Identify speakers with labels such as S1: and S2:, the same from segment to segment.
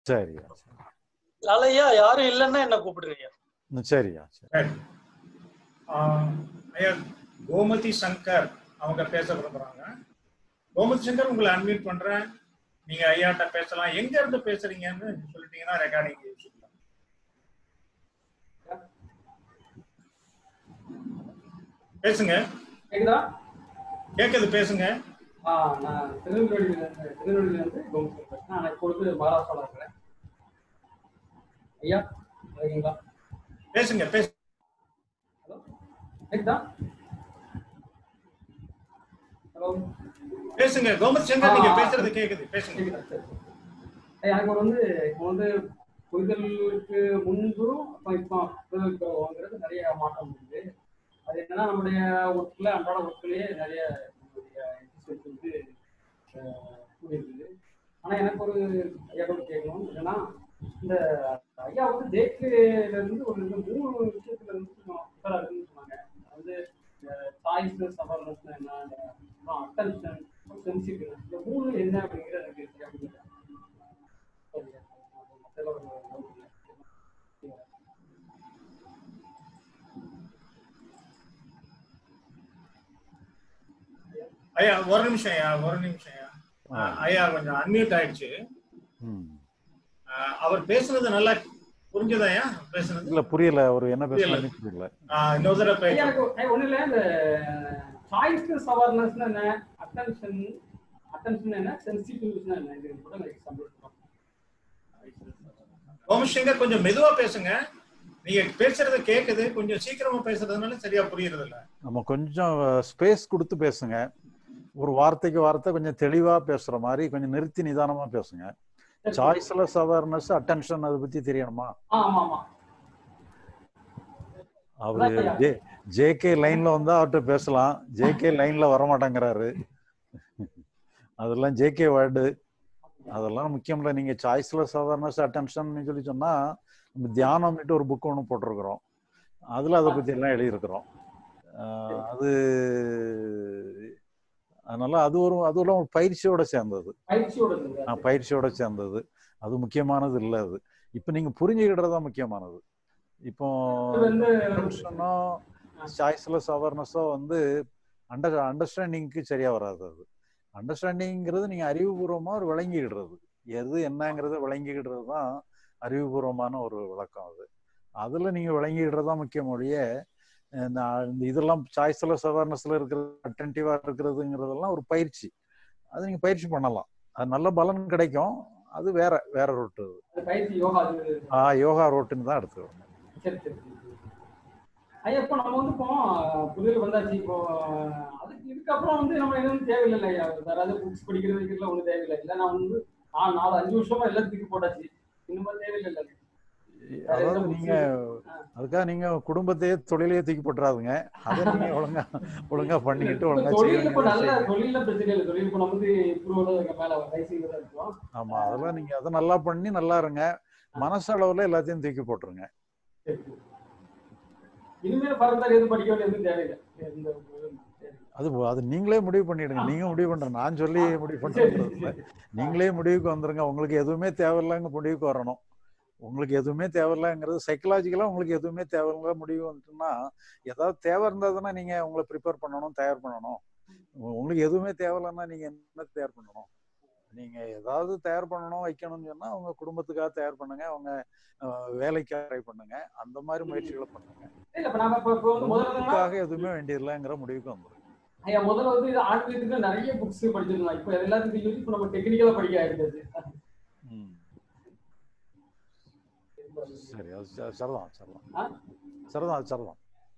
S1: சரியா
S2: லாலையா யாரும் இல்லைன்னா என்ன கூப்பிடுறீங்க
S1: ம், சரியா சரி
S3: சரி ஆஹ் ஐயா கோமதி சங்கர் அவங்க பேச விரும்புறாங்க கோமதி சங்கர் உங்களை அன்மியூட் பண்றேன் நீங்க ஐயாட்ட பேசலாம் எங்க இருந்து பேசுறீங்கன்னு சொல்லிட்டீங்கன்னா ரெக்கார்டிங் சொல்லலாம் பேசுங்க
S4: கேக்குதா
S3: கேக்குது பேசுங்க
S4: ஆ நான் திருநெல்வேலியில இருந்து திருநெல்வேலியில இருந்து கோமதி பேசுறேன் நான் இப்பொழுது மகாராஷ்டிரால இருக்கிறேன் ஐயா இருக்கீங்களா
S3: பேசுங்க பேசு
S4: ஹலோ கேக்குதா ஹலோ
S3: பேசுங்க கோமதி சங்கர் நீங்க
S4: ஆ, ஆ.
S3: பேசுறது கேக்குது பேசுங்க
S4: கேக்குதா சரி சரி. ஐயா, எனக்கு ஒரு வந்து இப்போ வந்து புரிதலுக்கு முன்பு அப்போ இப்போ புரிதலுக்கு பிறகுங்கிறது நிறைய மாற்றம் இருக்குது அது என்னன்னா நம்முடைய ஒர்க்கில் அன்றாட ஒர்க்கிலேயே நிறைய நம்மளுடைய efficiency வந்து அஹ், கூடியிருக்குது ஆனால் எனக்கு ஒரு ஐயா கூட கேட்கணும் என்னன்னா இந்த ஐயா வந்து ஜேகேல இருந்து ஒரு இந்த மூணு விஷயத்துல இருந்து கொஞ்சம் உஷாரா இருக்குன்னு சொன்னாங்க அதாவது சாய்ஸ் சவர்னஸ் என்ன அப்புறம் அட்டென்ஷன் சென்சிட்டிவ் இந்த மூணு என்ன அப்படிங்கிறது எனக்கு தெரியாது
S3: ஐயா ஒரு நிமிஷம் ஐயா ஒரு நிமிஷம் ஐயா ஆஹ் ஐயா கொஞ்சம் அன்மியூட் ஆயிடுச்சு
S1: ம்
S3: ஆஹ் அவர் பேசுனது நல்லா புரிஞ்சதா ஐயா பேசுனது
S1: இல்ல புரியல அவர் என்ன
S3: புரியல.
S1: பேசுறாருன்னு புரியல
S3: ஆஹ் இன்னொரு தடவை
S4: ஐயா,
S3: பேச
S4: எனக்கு ஐயா, ஒண்ணும் இல்ல இந்த சாய்ஸ் அவேர்னஸ் என்ன அட்டென்ஷன் அட்டென்ஷன் என்ன சென்சிட்டிவ்னஸ் என்ன இது கூட எனக்கு எக்ஸாம்பிள்
S3: கோமசங்கர் கொஞ்சம் மெதுவா பேசுங்க நீங்க பேசுறது கேக்குது கொஞ்சம் சீக்கிரமா பேசுறதுனால சரியா புரியுறது இல்ல
S1: நம்ம கொஞ்சம் ஸ்பேஸ் கொடுத்து பேசுங்க ஒரு வார்த்தைக்கு வார்த்தை கொஞ்சம் தெளிவா பேசுற மாதிரி கொஞ்சம் நிறுத்தி நிதானமா பேசுங்க சாய்ஸ்லெஸ் அவேர்னஸ் அட்டென்ஷன் அதை பத்தி தெரியணுமா
S4: ஆமா ஆமா
S1: அவரு
S4: அதான்
S1: ஜே ஜேகே லைன்ல வந்தா அவர்கிட்ட பேசலாம் ஜேகே லைன்ல வர மாட்டேங்கிறாரு அதெல்லாம் ஜேகே வேர்டு அதெல்லாம் முக்கியம் இல்லை நீங்க சாய்ஸ்லெஸ் அவேர்னஸ் அட்டென்ஷன் சொல்லி சொன்னா நம்ம தியானம்னுட்டு ஒரு புக் ஒன்று போட்டிருக்கிறோம் அதுல அதை பத்தி எல்லாம் எழுதியிருக்கிறோம் ஆஹ் அது அதனால அது ஒரு அதுவும் ஒரு பயிற்சியோட சேர்ந்தது
S4: பயிற்சியோட இருக்கு.
S1: ஆஹ் பயிற்சியோட சேர்ந்தது அது முக்கியமானது இல்லை அது இப்போ நீங்க புரிஞ்சுக்கிட்டது தான் முக்கியமானது இப்போ
S4: இது வந்து
S1: அட்டென்ஷனோ சாய்ஸ்லெஸ் அவேர்னஸோ வந்து அண்டர் அண்டர்ஸ்டாண்டிங்க்கு சரியா வராது அது அண்டர்ஸ்டாண்டிங்கிறது நீங்க அறிவுபூர்வமா ஒரு விளங்கிக்கிடுறது எது என்னங்கிறத விளங்கிக்கிடுறது தான் அறிவுபூர்வமான ஒரு விளக்கம் அது அதுல நீங்க விளங்கிக்கிடுறது தான் முக்கியம் ஒழிய அஹ் நான் இந்த இதெல்லாம் சாய்ஸ்லெஸ் அவேர்னஸ்ல இருக்கிறது அட்டன்டிவா இருக்கிறதுங்கிறதெல்லாம் ஒரு பயிற்சி அது நீங்க பயிற்சி பண்ணலாம் அது நல்ல பலன் கிடைக்கும் அது வேற வேற ரோட்டு அது
S4: அது பயிற்சி யோகா அது
S1: ஆஹ் யோகா ரோட்டுன்னு தான் எடுத்துக்கணும்
S4: சரி சரி சரி. ஐயா இப்போ நம்ம வந்து இப்போ புரியல் வந்தாச்சு இப்போ அதுக்கு இதுக்கப்புறம் வந்து நம்ம எதுவும் தேவையில்லை ஐயா வேற ஏதாவது புக்ஸ் படிக்கிறது வைக்கிறதுல ஒன்றும் தேவையில்லை இல்லை நான் வந்து நான் நாலு அஞ்சு வருஷமா எல்லாத்துக்கும் போட்டாச்சு இந்த மாதிரி தேவையில்லை
S1: அதாவது நீங்க அதுக்காக நீங்க குடும்பத்தையே தொழிலையே தூக்கி போட்டுறாதுங்க அதை நீங்க ஒழுங்கா ஒழுங்கா பண்ணிக்கிட்டு ஒழுங்கா
S4: தொழில் இப்போ நல்ல
S1: செய்யுங்க
S4: தொழில பிரச்சனை இல்லை தொழில் இப்போ நம்ம வந்து இம்ப்ரூவ் மேல வயசு தான் இருக்கோம்
S1: ஆமா அதெல்லாம் நீங்க அதை நல்லா பண்ணி நல்லா இருங்க மனசளவுல எல்லாத்தையும் தூக்கி போட்டுருங்க
S4: சரி. இனிமேல் பரந்தார் எதுவும் படிக்க வேண்டிய எதுவும் தேவையில்லை எந்த ஒரு- சரி.
S1: அது அது நீங்களே முடிவு பண்ணிடுங்க நீங்க முடிவு பண்ற நான் சொல்லி முடிவு
S4: சரி,
S1: பண்றது இல்ல.
S4: சரி.
S1: நீங்களே முடிவுக்கு வந்துருங்க உங்களுக்கு எதுவுமே தேவையில்லைங்க முடிவுக்கு வரணும் உங்களுக்கு எதுவுமே தேவையில்லைங்கிறது சைக்கலாஜிக்கலா உங்களுக்கு எதுவுமே தேவையில்லை முடிவு வந்துட்டுன்னா ஏதாவது தேவை இருந்ததுன்னா நீங்க உங்களை ப்ரிப்பேர் பண்ணணும் தயார் பண்ணணும் உ- உங்களுக்கு எதுவுமே தேவையில்லைன்னா நீங்க என்ன தயார் பண்ணணும் நீங்க ஏதாவது தயார் பண்ணணும் வைக்கணும்னு சொன்னா உங்க குடும்பத்துக்காக தயார் பண்ணுங்க அவங்க அஹ், வேலைக்காக ட்ரை பண்ணுங்க அந்த மாதிரி முயற்சிகளை பண்ணுங்க
S4: இல்ல இப்ப நாம இப்ப இப்ப வந்து முதல்ல நம்ம-
S1: உங்களுக்காக எதுவுமே வேண்டியதில்லைங்கிற முடிவுக்கு வந்துருங்க
S4: ஐயா முதல்ல வந்து இது ஆன்மீகத்துக்கு நிறைய புக்ஸ் படிச்சிருந்தோம் இப்போ எல்லாத்துக்கும் யூஸ் இப்போ நம்ம டெக்னிக்கலா படிக்க ஆயிடுது
S1: ம். சரி அது ச- சரிதான் சரிதான்
S4: ஆ?
S1: சரிதான் அது சரிதான்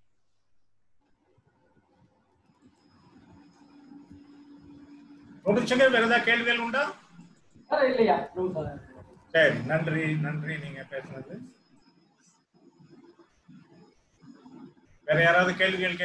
S3: கோமசங்கர் வேற ஏதாவது கேள்விகள் உண்டா
S4: வேற இல்லையா ரொம்ப சார்
S3: சரி நன்றி நன்றி நீங்க பேசுனது வேற யாராவது கேள்விகள்